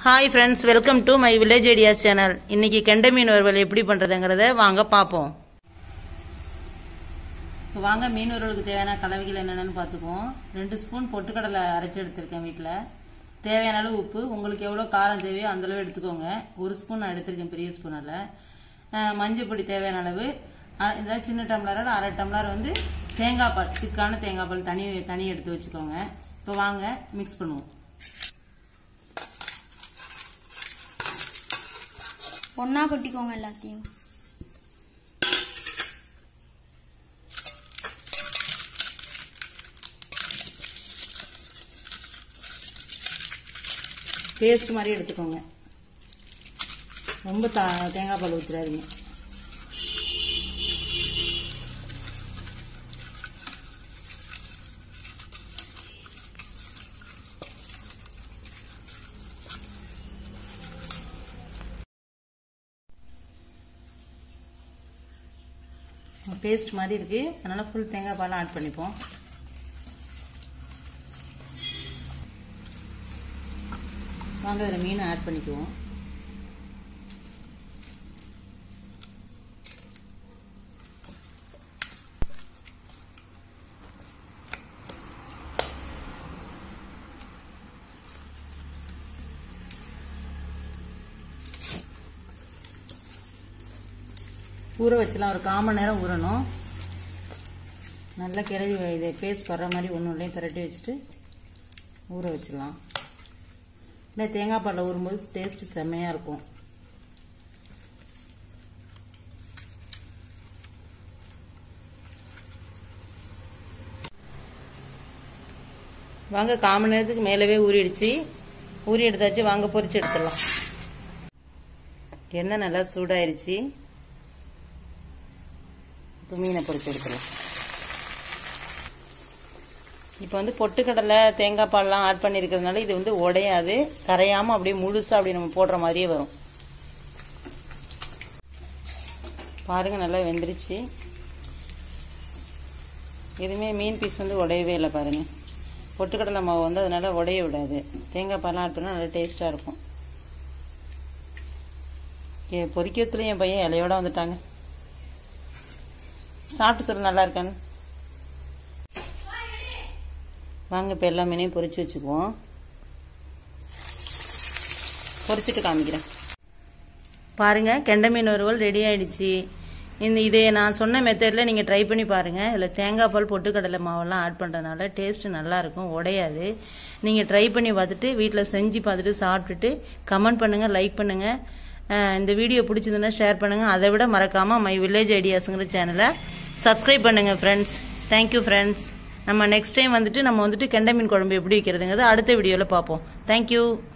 hi friends welcome to my village ideas channel இன்னைக்கு கெண்டை மீன் வறுவல் எப்படி பண்ணுறதுங்கிறத வாங்க பார்ப்போம் இப்போ வாங்க மீன் வறுவலுக்கு தேவையான கலவைகள் என்னென்னு பார்த்துக்குவோம் ரெண்டு ஸ்பூன் பொட்டுக்கடலை அரைச்சி எடுத்திருக்கேன் வீட்டில் தேவையான அளவு உப்பு உங்களுக்கு எவ்வளோ காரம் தேவையோ அந்த அளவு எடுத்துக்கோங்க ஒரு ஸ்பூன் நான் எடுத்திருக்கேன் பெரிய ஸ்பூனில் மஞ்சள் பொடி தேவையான அளவு அ- இந்த சின்ன டம்ளரில் அரை டம்ளர் வந்து தேங்காய் பால் திக்கான தேங்காய் பால் தனி தனி எடுத்து வச்சுக்கோங்க இப்போ வாங்க மிக்ஸ் பண்ணுவோம் ஒண்ணா கொட்டிக்கோங்க எல்லாத்தையும் பேஸ்ட் மாதிரி எடுத்துக்கோங்க ரொம்ப தா தேங்காய் பால் ஊற்றிடாதீங்க பேஸ்ட் மாதிரி இருக்கு அதனால ஃபுல் தேங்காய் பாலும் ஆட் பண்ணிப்போம் வாங்க அதில் மீன் ஆட் பண்ணிக்குவோம் ஊற வச்சலாம் ஒரு கால் மணி நேரம் ஊறணும் நல்லா கிளறி இதை பேஸ்ட் வர்ற மாதிரி ஒன்று ஒன்றையும் பிரட்டி வச்சுட்டு ஊற வச்சிடலாம் இல்லை தேங்காய் பாலில் ஊறும்போது டேஸ்ட் செம்மையாக இருக்கும் வாங்க கால் மணி நேரத்துக்கு மேலவே ஊறிடுச்சு ஊறி எடுத்தாச்சு வாங்க பொரிச்சு எடுத்துடலாம் எண்ணெய் நல்லா சூடாயிருச்சு இப்போ மீனை பொரிச்சு எடுத்துடலாம் இப்போ வந்து பொட்டுக்கடலை தேங்காய் பால்லாம் ஆட் பண்ணியிருக்கிறதுனால இது வந்து உடையாது கரையாமல் அப்படியே முழுசாக அப்படியே நம்ம போடுற மாதிரியே வரும் பாருங்க நல்லா வெந்துருச்சு எதுவுமே மீன் பீஸ் வந்து உடையவே இல்லை பாருங்க பொட்டுக்கடலை மாவு வந்து அதனால உடைய விடாது தேங்காய் பால்லாம் ஆட் பண்ணால் நல்லா டேஸ்ட்டாக இருக்கும் ஏ பொரிக்கிறதுல என் பையன் இலையோட வந்துட்டாங்க சாப்பிட்டு சொல்ல நல்லா இருக்கான்னு வாங்க இப்போ எல்லா மீனையும் பொரிச்சு வச்சுக்குவோம் பொரிச்சிட்டு காமிக்கிறேன் பாருங்க கெண்டை மீன் வறுவல் ரெடி ஆயிடுச்சு இந்த இதை நான் சொன்ன மெத்தடில் நீங்கள் ட்ரை பண்ணி பாருங்கள் இதில் தேங்காய் பால் பொட்டுக்கடலை மாவெல்லாம் ஆட் பண்ணுறதுனால டேஸ்ட் நல்லாயிருக்கும் உடையாது நீங்கள் ட்ரை பண்ணி பார்த்துட்டு வீட்டில் செஞ்சு பார்த்துட்டு சாப்பிட்டுட்டு கமெண்ட் பண்ணுங்கள் லைக் பண்ணுங்கள் அஹ் இந்த வீடியோ பிடிச்சதுன்னா ஷேர் பண்ணுங்கள் அதை விட மறக்காமல் மை வில்லேஜ் ஐடியாஸுங்கிற சேனலை சப்ஸ்கிரைப் பண்ணுங்கள் ஃப்ரெண்ட்ஸ் தேங்க்யூ ஃப்ரெண்ட்ஸ் நம்ம நெக்ஸ்ட் டைம் வந்துட்டு நம்ம வந்துட்டு கெண்டை மீன் குழம்பு எப்படி வைக்கிறதுங்கிறது அடுத்த வீடியோவில் பார்ப்போம் தேங்க்யூ